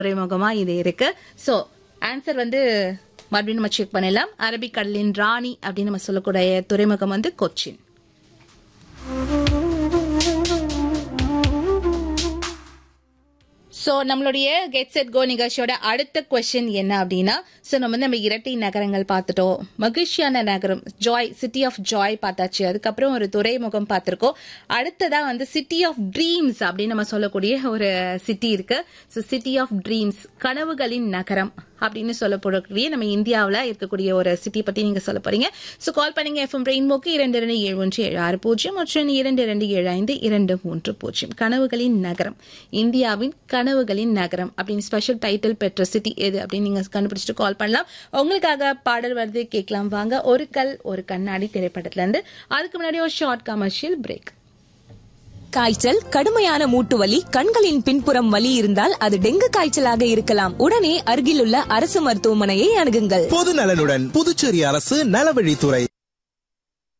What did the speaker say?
துறைமுகமா இது இருக்கு so answer வந்து மறுபடியும் நம்ம செக் பண்ணலாம் அரபிக்கடலின் ராணி அப்படின்னு நம்ம சொல்லக்கூடிய துறைமுகம் வந்து கொச்சின் சோ நம்மளுடைய கெட் செட் கோ நிகழ்ச்சியோட அடுத்த கொஸ்டின் என்ன அப்படின்னா சோ நம்ம வந்து நம்ம இரட்டை நகரங்கள் பார்த்துட்டோம் மகிழ்ச்சியான நகரம் ஜாய் சிட்டி ஆஃப் ஜாய் பார்த்தாச்சு அதுக்கப்புறம் ஒரு துறைமுகம் பார்த்திருக்கோம் அடுத்ததா வந்து சிட்டி ஆஃப் ட்ரீம்ஸ் அப்படின்னு நம்ம சொல்லக்கூடிய ஒரு சிட்டி இருக்கு ஸோ சிட்டி ஆஃப் ட்ரீம்ஸ் கனவுகளின் நகரம் அப்படின்னு சொல்லப்படக்கூடிய நம்ம இந்தியாவில் இருக்கக்கூடிய ஒரு சிட்டி பத்தி நீங்க சொல்ல போறீங்க ஸோ கால் பண்ணீங்க எஃப்எம் ரெயின்போக்கு இரண்டு இரண்டு ஏழு ஒன்று ஏழு ஆறு பூஜ்ஜியம் மற்றும் இரண்டு இரண்டு ஏழு ஐந்து இரண்டு மூன்று பூஜ்ஜியம் கனவுகளின் நகரம் இந்தியாவின் கனவுகளின் நகரம் அப்படின்னு ஸ்பெஷல் டைட்டில் பெற்ற சிட்டி எது அப்படின்னு நீங்க கண்டுபிடிச்சிட்டு கால் பண்ணலாம் உங்களுக்காக பாடல் வருது கேட்கலாம் வாங்க ஒரு கல் ஒரு கண்ணாடி திரைப்படத்துல இருந்து அதுக்கு முன்னாடி ஒரு ஷார்ட் கமர்ஷியல் பிரேக் காய்ச்சல் கடுமையான மூட்டு வலி கண்களின் பின்புறம் வலி இருந்தால் அது டெங்கு காய்ச்சலாக இருக்கலாம் உடனே அருகிலுள்ள அரசு மருத்துவமனையை அணுகுங்கள் பொது நலனுடன் புதுச்சேரி அரசு நலவழித்துறை